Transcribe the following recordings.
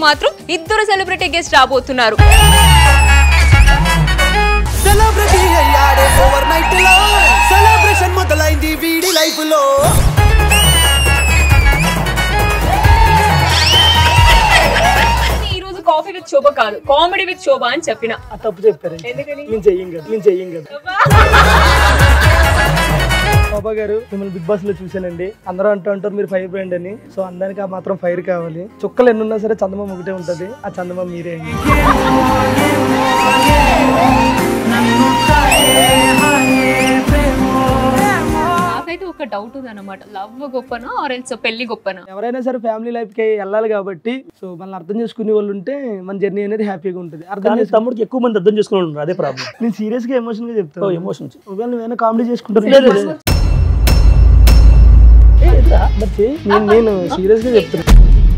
మాత్రం ఇద్దరు celebrity guest రాబోతున్నారు సెలబ్రిటీ అయ్యాడే ఓవర్ నైట్ లో సెలబ్రేషన్ మొదలైంది వీడి లైఫ్ లో ఈ రోజు కాఫీ విత్ శోభ కాదు కామెడీ విత్ శోభ అని చెప్పిన ఆ తప్పు చెప్పారు ఎందుకని నేను చెయ్యం కదా నేను చెయ్యం కదా బాబా గారు మిమ్మల్ని బిగ్ బాస్ లో చూశానండి అందరూ అంటూ ఉంటారు మీరు ఫైర్ బ్రాండ్ అని సో అందరికి ఆ మాత్రం ఫైర్ కావాలి చుక్కలు ఎన్ని ఉన్నా సరే చందమామ ఒకటే ఉంటది ఆ చందమామ మీరే అండి నాకైతే ఒక డౌట్ ఉంది అనమాట లవ్ గొప్పనా ఆర్ ఎల్స్ పెళ్లి గొప్పనా ఎవరైనా సరే ఫ్యామిలీ లైఫ్ కి వెళ్ళాలి కాబట్టి సో మనల్ని అర్థం చేసుకునే వాళ్ళు ఉంటే మన జర్నీ అనేది హ్యాపీగా ఉంటుంది అర్థం కానీ చేసుకుని తమ్ముడికి ఎక్కువ మంది అర్థం చేసుకుని ఉన్నారు అదే ప్రాబ్లం నేను సీరియస్ గా ఎమోషన్ గా చెప్తాను ఎమోషన్స్ ఒకవేళ నువ్వేమైనా కామెడీ చేసుకుంటాను మరి చెయ్యి. నేను నేను సీరియస్ గా చెప్తున్నా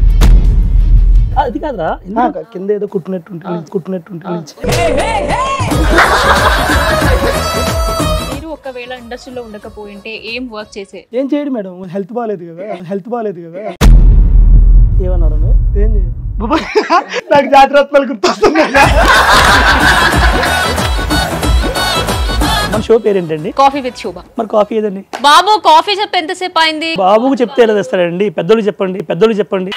అది కాదురా ఆ, కింద ఏదో కుట్టినట్టు ఉంటుంది కుట్టినట్టు ఉంటుంది మీరు ఒకవేళ ఇండస్ట్రీలో ఉండకపోయింటే ఏం వర్క్ చేసే ఏం చేయడు మేడం హెల్త్ బాగాలేదు కదా హెల్త్ బాగాలేదు కదా ఏమన్నారు నువ్వు? ఏం చేయదు బాబా, నాకు జాతరత్నాలు గుర్తొస్తున్నాయి మన షో పేరేంటండి కాఫీ విత్ శోభ మరి కాఫీ ఏదండి బాబు కాఫీ చెప్పి ఎంతసేపు అయింది బాబుకు చెప్తే ఎలా తెస్తాడండి పెద్దోళ్ళు చెప్పండి పెద్దోళ్ళు చెప్పండి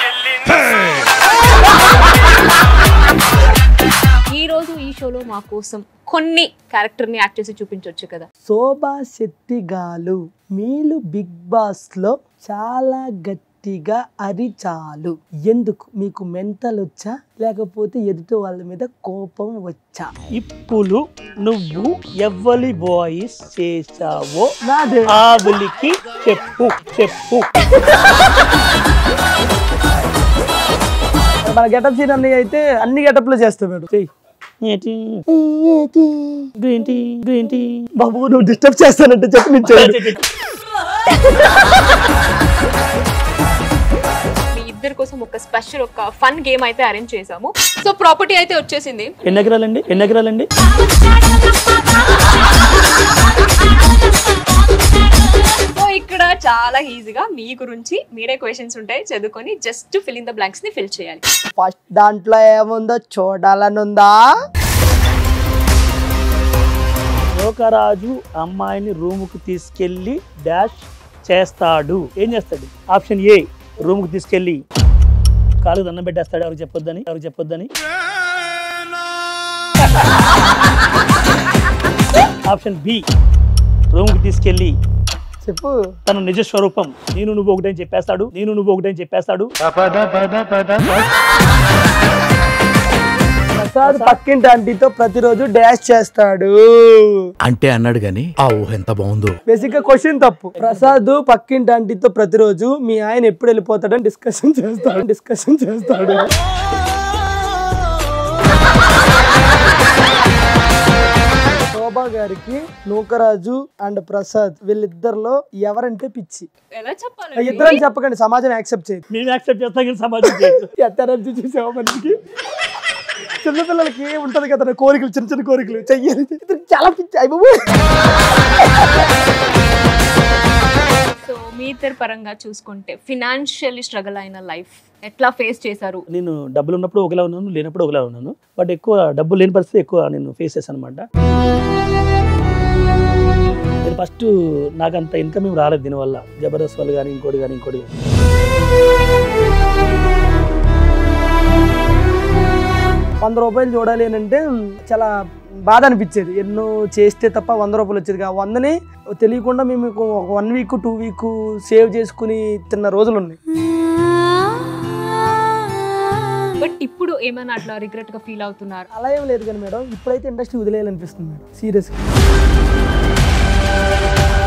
ఈ రోజు ఈ షోలో మా కోసం కొన్ని క్యారెక్టర్ ని యాక్ట్ చేసి చూపించవచ్చు కదా శోభా శెట్టి గాలు మీలు బిగ్ బాస్ లో చాలా గట్టిగా అరిచాలు ఎందుకు మీకు మెంటల్ వచ్చా లేకపోతే ఎదుటి వాళ్ళ మీద కోపం వచ్చా ఇప్పుడు నువ్వు ఎవ్వలి బాయ్స్ చేసావో నాదే ఆవులికి చెప్పు చెప్పు మన గెటప్ సీన్ అన్ని అయితే అన్ని గెటప్ లో చేస్తాం మేడం చెయ్యి ఏంటి గ్రీన్ టీ గ్రీన్ టీ బాబు నువ్వు డిస్టర్బ్ చేస్తానంటే చెప్పి నేను చేయను. మీ ఇద్దరి కోసం ఒక స్పెషల్ ఒక ఫన్ గేమ్ అయితే అరేంజ్ చేసాము సో ప్రాపర్టీ అయితే వచ్చేసింది ఎన్ని ఎకరాలండి ఎన్ని ఎకరాలండి సో ఇక్కడ చాలా ఈజీగా మీ గురించి మీరే క్వశ్చన్స్ ఉంటాయి చదువుకొని just fill in the blanks ని ఫిల్ చేయాలి ఫస్ట్ దాంట్లో ఏముందో చూడాలనుందా లోకరాజు అమ్మాయిని రూముకు తీసుకెళ్లి డాష్ చేస్తాడు ఏం చేస్తాడు ఆప్షన్ ఏ రూముకు తీసుకెళ్లి కాలు దండం పెట్టేస్తాడు ఎవరికి చెప్పొద్దని ఎవరికి చెప్పొద్దని ఆప్షన్ బి రూముకు తీసుకెళ్లి చెప్పు తన నిజ స్వరూపం నేను నువ్వు ఒకటని చెప్పేస్తాడు నేను నువ్వు ఒకటని చెప్పేస్తాడు ప్రసాద్ పక్కింటి ఆంటీతో ప్రతిరోజు డాష్ చేస్తాడు అంటే అన్నాడు గాని ఆ ఊహ ఎంత బాగుందో బేసిక్ గా క్వశ్చన్ తప్పు ప్రసాద్ పక్కింటి ఆంటీతో ప్రతిరోజు మీ ఆయన ఎప్పుడు వెళ్ళిపోతాడని డిస్కషన్ చేస్తాడు డిస్కషన్ చేస్తాడు శోభా గారికి నూకరాజు అండ్ ప్రసాద్ వీళ్ళిద్దరిలో ఎవరంటే పిచ్చి ఎలా చెప్పాలి ఇద్దరని చెప్పకండి సమాజం యాక్సెప్ట్ చేయదు మేము యాక్సెప్ట్ చేస్తాం కానీ సమాజం చేయదు. ఎంత ఎనర్జీ చూసావా మనిషికి చిన్నపిల్లలకి ఉంటది కదా కోరికలు చిన్న చిన్న కోరికలు చెయ్యాలి ఇద్దరికి చాలా పిచ్చి అయ్యి బాబోయ్. సో మీ ఇద్దరి పరంగా చూసుకుంటే ఫినాన్షియల్లీ స్ట్రగుల్ అయిన లైఫ్ ఎట్లా ఫేస్ చేశారు నేను డబ్బులు ఉన్నప్పుడు ఒకలా ఉన్నాను లేనప్పుడు ఒకలా ఉన్నాను బట్ ఎక్కువ డబ్బులు లేని పరిస్థితి ఎక్కువ నేను ఫేస్ చేశాను అనమాట నేను ఫస్ట్ నాకు అంత ఇన్కమ్ ఏం రాలేదు దీనివల్ల జబర్దస్త్ వాళ్ళు కానీ ఇంకోటి కానీ ఇంకోటి కానీ వంద రూపాయలు చూడాలి అని అంటే చాలా బాధ అనిపించేది ఎన్నో చేస్తే తప్ప వంద రూపాయలు వచ్చేది ఆ వందని తెలియకుండా మేము ఒక one week two week save చేసుకుని తిన్న రోజులు ఉన్నాయి బట్ ఇప్పుడు ఏమైనా అట్లా రిగ్రెట్ గా ఫీల్ అవుతున్నారు అలా ఏం లేదు కానీ మేడం ఇప్పుడైతే ఇండస్ట్రీ వదిలేయాలనిపిస్తుంది మేడం సీరియస్గా